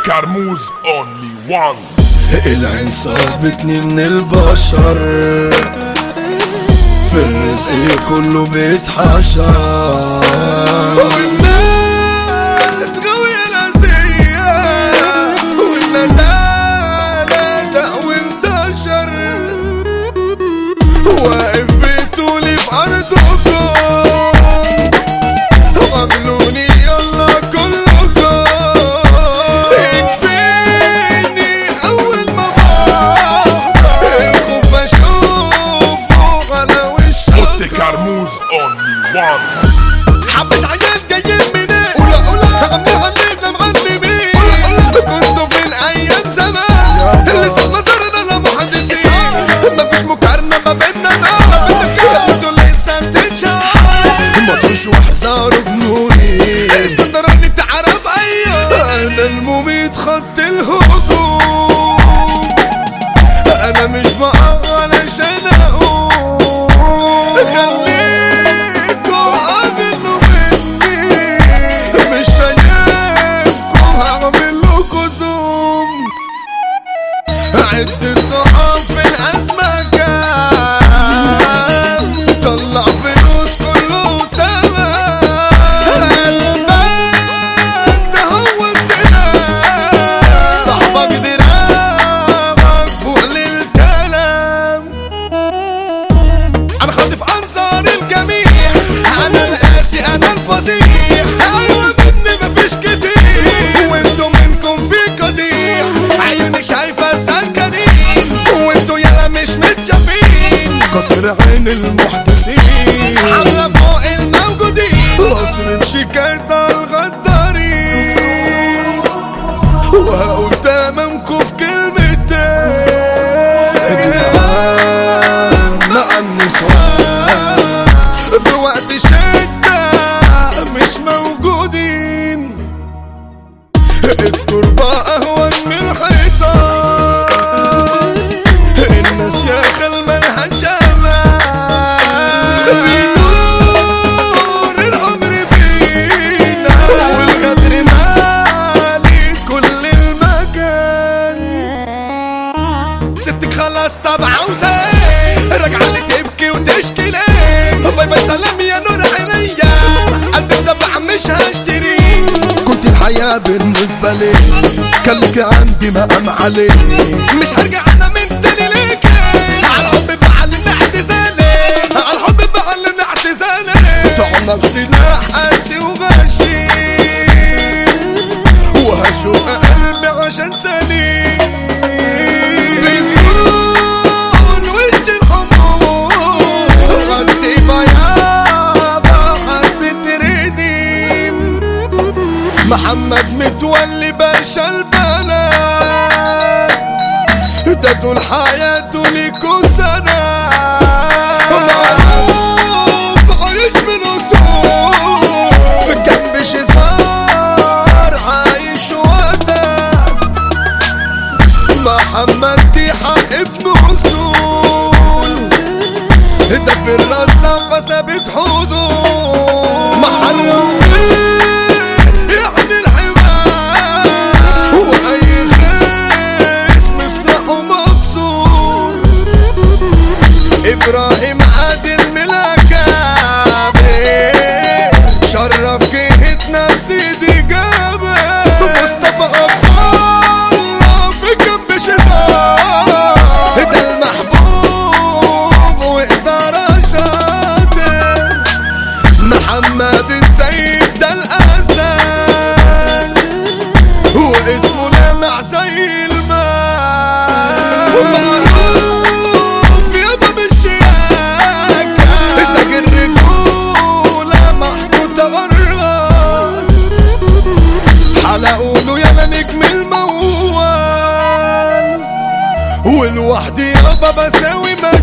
كرموز اونلي وان العين صابتني من البشر في الرزق كله بيتحشر والناس غاوية ناسية والندالة تقوي انتشر واقف بتقولي في أرضكم قابلوني يلا كلكم يكفيني اول ما بروح الخوف اشوفه على وشكم اوتي كرموز اونلي وان حبة عيال جايين منين قولا قولا عاملين علينا معلمين قولا قولا كنتوا فين ايام زمان لسه نظرنا لمحدثين مفيش مقارنة ما بيننا انتوا لسه بتتشاف ما تروش واحذروا جنوني اسكندراني تعرف ايوه انا المميت خط الهجوم انا مش بقى علشان اقول خليكم اغنوا مني مش شايفكم هعمل لكم زوم عد الصحاب في الازمه كام طلع فلوس كله تمام قلبك ده هو السلام صاحبك دراعك فوق للكلام انا خاطف انظار الجميع انا القاسي انا الفظيع ايوه مني مفيش كتير وانتوا منكم في قضيع عيوني شايفه سلكانين وانتوا يالا مش متشافين كسر عين المحدثين حمله فوق الموجودين اصرف شيكات على الغدارين وهقول تمامكم في كلمتين مع النسوان في وقت شدة مش موجودين التربة أهون من الحيطان الناس يا خل مالها جمال بيدور العمر بينا والغدر مالي كل المكان ستك خلاص طب عاوزة ايه راجعة لي تبكي وتشكي ليه باي باي سلام يا نور عينيا قلبي طبعا مش هشتري كنت الحياة بالنسبة لي كان لك عندي مقام عليه مش هرجع انا من تاني ليك على الحب بعلم اعتزالي على الحب بعلم اعتزالي طعنا بسلاح قاسي وغشيم وهشوق قلبي عشان سليم بيصون وش الحمور غطي بياضة حبة رديم محمد متولي باشا البلد ده طول حياته ليكو سنة معروف عايش من أصول في جنب شزار عايش ودك محمد ديحة ابن أصول ده في الرصافة ثابت حدود محرم يعني الحماية وأي خصم سلاحه مكسور إبراهيم عادل ملاكابي شرف جهتنا سيدي جابر مصطفى الله في جنب شباب ده المحبوب وإدارة شاطر محمد السيد ده الأساس واسمه لامع زي الماء معروف يا باب الشياكة تاج الرجولة محطوط غراس حلقوا له يا نجم الموال والوحدي يابا بساوي ما